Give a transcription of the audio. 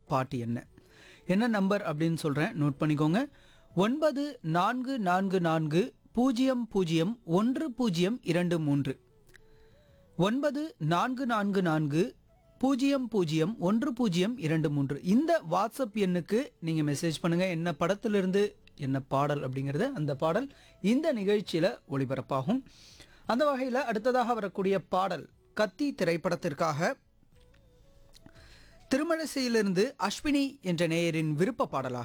பாட்டு என்ன என்ன நம்பர் அப்படின்னு சொல்கிறேன் நோட் பண்ணிக்கோங்க ஒன்பது நான்கு நான்கு நான்கு பூஜ்ஜியம் பூஜ்ஜியம் ஒன்று பூஜ்ஜியம் இரண்டு மூன்று ஒன்பது நான்கு நான்கு நான்கு பூஜ்ஜியம் பூஜ்ஜியம் ஒன்று பூஜ்ஜியம் இரண்டு மூன்று இந்த வாட்ஸ்அப் எண்ணுக்கு நீங்கள் மெசேஜ் பண்ணுங்கள் என்ன படத்திலிருந்து என்ன பாடல் அப்படிங்கிறது அந்த பாடல் இந்த நிகழ்ச்சியில் ஒளிபரப்பாகும் அந்த வகையில் அடுத்ததாக வரக்கூடிய பாடல் கத்தி திரைப்படத்திற்காக திருமழிசையிலிருந்து அஸ்வினி என்ற நேயரின் விருப்ப பாடலாக